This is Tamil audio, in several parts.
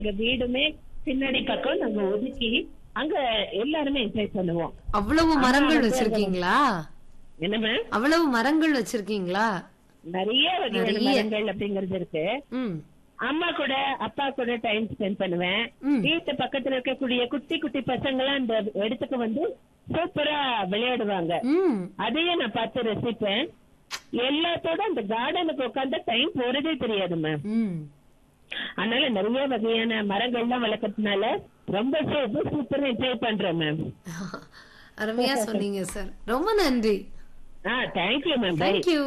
எங்க வீடுமே பின்னாடி பக்கம் நாங்க ஒதுக்கி அங்க எல்லாருமே என்ஜாய் பண்ணுவோம் அவ்வளவு மரங்கள் வச்சிருக்கீங்களா என்ன மேம் அவ்வளவு மரங்கள் வச்சிருக்கீங்களா நிறைய வகையான நிறைய. மரங்கள் அப்படிங்கிறது இருக்கு ம் அம்மா கூட அப்பா கூட டைம் ஸ்பெண்ட் பண்ணுவேன் ம். வீட்டு பக்கத்துல இருக்கக்கூடிய குட்டி குட்டி பசங்களாம் அந்த இடத்துக்கு வந்து சூப்பரா விளையாடுவாங்க ம் அதையே நான் பார்த்து ரசிப்பேன் எல்லாத்தோட அந்த கார்டனுக்கு உட்கார்ந்தா டைம் போறதே தெரியாது மேம் ம் அதனால நிறைய வகையான மரங்கள்லாம் வளர்க்கறதுனால ரொம்ப சூப்பர் சூப்பர் என்ஜாய் பண்றேன் மேம் அருமையா சொன்னீங்க சார் ரொம்ப நன்றி ஆ தேங்க்யூ மேம் பை தேங்க்யூ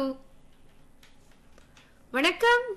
வணக்கம்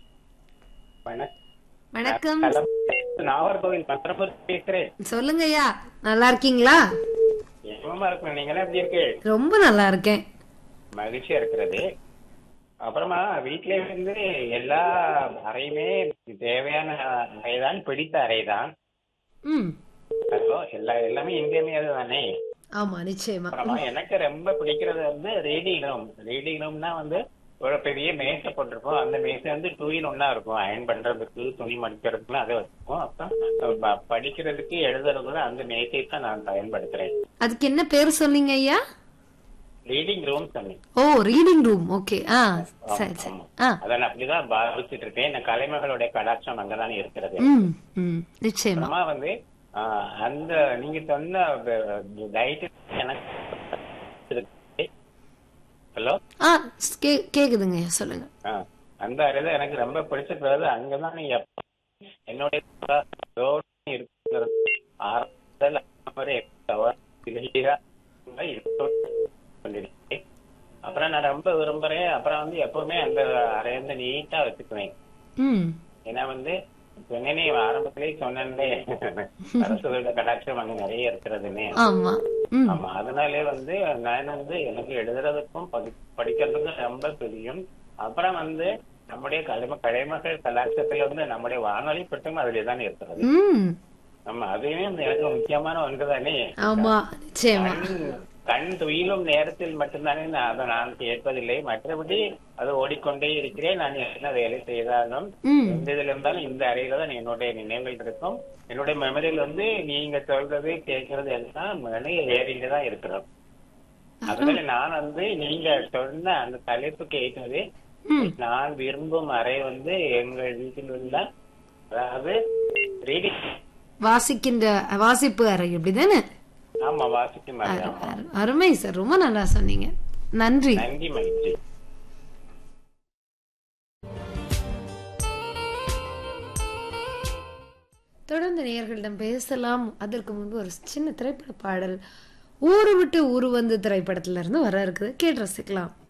வணக்கம் நாகர்கோவில் பத்திரபுரம் பேசுறேன் சொல்லுங்க ஐயா நல்லா இருக்கீங்களா எவ்வளவு இருக்கணும் நீங்க எப்படி இருக்கு ரொம்ப நல்லா இருக்கேன் மகிழ்ச்சியா இருக்கிறது அப்புறமா வீட்ல வந்து எல்லா அறையுமே தேவையான அறைதான் பிடித்த அறைதான் ம் அப்போ எல்லா எல்லாமே இன்றியமையாது தானே ஆமா நிச்சயமா அப்புறமா எனக்கு ரொம்ப பிடிக்கிறது வந்து ரீடிங் ரூம் ரீடிங் ரூம்னா வந்து ஒரு பெரிய மேசை போட்டிருப்போம் அந்த மேசை வந்து டூ இன் ஒன்னா இருக்கும் அயன் பண்றதுக்கு துணி மடிக்கிறதுக்குலாம் அதை வச்சிருப்போம் அப்புறம் ப- படிக்கிறதுக்கு எழுதுறதுக்கு அந்த மேசையை தான் நான் பயன்படுத்துறேன் அதுக்கு என்ன பேர் சொன்னீங்க ஐயா ரீடிங் ரூம் சொன்னேன் ஓ ரீடிங் ரூம் ஓகே ஆ சரி சரி ஆ அதை நான் அப்படிதான் பாவிச்சிட்டு இருக்கேன் இந்த கலைமகளுடைய கடாட்சம் அங்கதானே இருக்கிறது ம் ம் நிச்சயமா அப்புறமா வந்து ஆஹ், அந்த நீங்க சொன்ன டைட் எனக்கு ஹலோ ஆ கே- கேக்குதுங்க ஐயா சொல்லுங்க அந்த அறையில எனக்கு ரொம்ப பிடிச்சிருக்கிறது அங்கதான் நீங்க எப்ப- என்னுடைய ரோடு இருக்கிறது ஆரம்பத்துல ஒரு hour வெளியா சொல்லிருக்கேன். அப்புறம் நான் ரொம்ப விரும்புறேன் அப்புறம் வந்து எப்பவுமே அந்த அறையை வந்து நீட்டா வச்சுக்குவேன் ம் ஏன்னா வந்து சொன்னேனே ஆரம்பத்திலேயே சொன்னே அரசோட கடாட்சம் அங்க நிறைய இருக்கிறதுன்னு ஆமா ம் ஆமா அதனாலே வந்து நான் வந்து எனக்கு எழுதுறதுக்கும் படி- படிக்கிறதுக்கும் ரொம்ப பிரியம் அப்புறம் வந்து நம்முடைய கலைம கலைமகள் கலாச்சாரத்துல வந்து நம்முடைய வானொலி பெட்டும் அதுல தானே இருக்கிறது ம் ஆமா அதுவே வந்து எனக்கு முக்கியமான ஒன்று தானே ஆமா நிச்சயமா கண் கண் துயிலும் நேரத்தில் மட்டும்தானே நான் அதை நான் கேட்பதில்லை மற்றபடி அது ஓடிக்கொண்டே இருக்கிறேன் நான் என்ன வேலை செய்தாலும் ம் எந்த இதுல இருந்தாலும் இந்த அறையில தான் என்னுடைய நினைவுகள் இருக்கும் என்னுடைய மெமரியில் வந்து நீங்க சொல்றது கேட்கறது எல்லாம் மன ஏரியில தான் இருக்கிறோம் அதனால நான் வந்து நீங்க சொன்ன அந்த தலைப்புக்கு ஏற்றது ம் நான் விரும்பும் அறை வந்து எங்கள் வீட்டில் உள்ள அதாவது ரீடிங் வாசிக்கின்ற வாசிப்பு அறை அப்படிதானே ஆமா வாசிக்கும் அறை அரு- ஆமா. அரு- அருமை சார் ரொம்ப நல்லா சொன்னீங்க நன்றி நன்றி மகிழ்ச்சி தொடர்ந்து நேயர்களிடம் பேசலாம் அதற்கு முன்பு ஒரு சின்ன திரைப்பட பாடல் ஊரு விட்டு ஊரு வந்து திரைப்படத்துல இருந்து வர இருக்குது கேட்டு ரசிக்கலாம்